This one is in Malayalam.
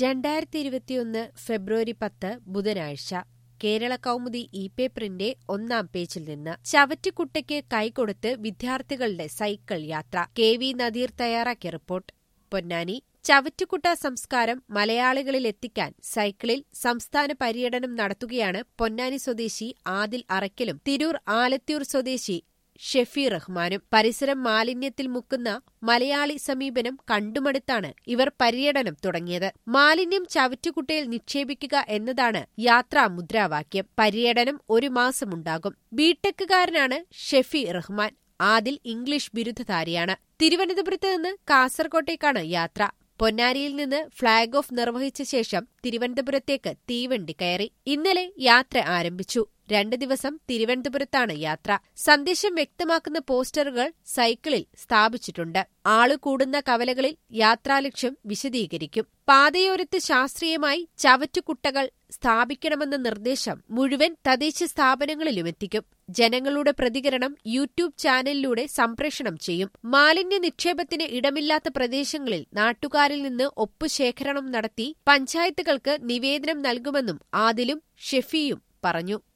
രണ്ടായിരത്തി ഇരുപത്തിയൊന്ന് ഫെബ്രുവരി പത്ത് ബുധനാഴ്ച കേരള കൗമുദി ഇ പേപ്പറിന്റെ ഒന്നാം പേജിൽ നിന്ന് ചവറ്റുകുട്ടയ്ക്ക് കൈകൊടുത്ത് വിദ്യാർത്ഥികളുടെ സൈക്കിൾ യാത്ര കെ വി നദീർ തയ്യാറാക്കിയ റിപ്പോർട്ട് പൊന്നാനി ചവറ്റുകുട്ട സംസ്കാരം മലയാളികളിലെത്തിക്കാൻ സൈക്കിളിൽ സംസ്ഥാന പര്യടനം നടത്തുകയാണ് പൊന്നാനി സ്വദേശി ആദിൽ അറയ്ക്കലും തിരൂർ ആലത്തിയൂർ സ്വദേശി ഷെഫി റഹ്മാനും പരിസരം മാലിന്യത്തിൽ മുക്കുന്ന മലയാളി സമീപനം കണ്ടുമടുത്താണ് ഇവർ പര്യടനം തുടങ്ങിയത് മാലിന്യം ചവറ്റുകുട്ടയിൽ നിക്ഷേപിക്കുക എന്നതാണ് യാത്രാ മുദ്രാവാക്യം പര്യടനം ഒരു മാസമുണ്ടാകും ബിടെക്കുകാരനാണ് ഷെഫി റഹ്മാൻ ആദിൽ ഇംഗ്ലീഷ് ബിരുദധാരിയാണ് തിരുവനന്തപുരത്ത് നിന്ന് കാസർകോട്ടേക്കാണ് യാത്ര പൊന്നാനിയിൽ നിന്ന് ഫ്ളാഗ് ഓഫ് നിർവഹിച്ച ശേഷം തിരുവനന്തപുരത്തേക്ക് തീവണ്ടി കയറി ഇന്നലെ യാത്ര ആരംഭിച്ചു രണ്ട് ദിവസം തിരുവനന്തപുരത്താണ് യാത്ര സന്ദേശം വ്യക്തമാക്കുന്ന പോസ്റ്ററുകൾ സൈക്കിളിൽ സ്ഥാപിച്ചിട്ടുണ്ട് ആളു കൂടുന്ന കവലകളിൽ യാത്രാലക്ഷ്യം വിശദീകരിക്കും പാതയോരത്ത് ശാസ്ത്രീയമായി ചവറ്റുകുട്ടകൾ സ്ഥാപിക്കണമെന്ന നിർദ്ദേശം മുഴുവൻ തദ്ദേശ സ്ഥാപനങ്ങളിലുമെത്തിക്കും ജനങ്ങളുടെ പ്രതികരണം യൂട്യൂബ് ചാനലിലൂടെ സംപ്രേഷണം ചെയ്യും മാലിന്യ നിക്ഷേപത്തിന് ഇടമില്ലാത്ത പ്രദേശങ്ങളിൽ നാട്ടുകാരിൽ നിന്ന് ഒപ്പുശേഖരണം നടത്തി പഞ്ചായത്തുകൾക്ക് നിവേദനം നൽകുമെന്നും ആദിലും ഷെഫിയും പറഞ്ഞു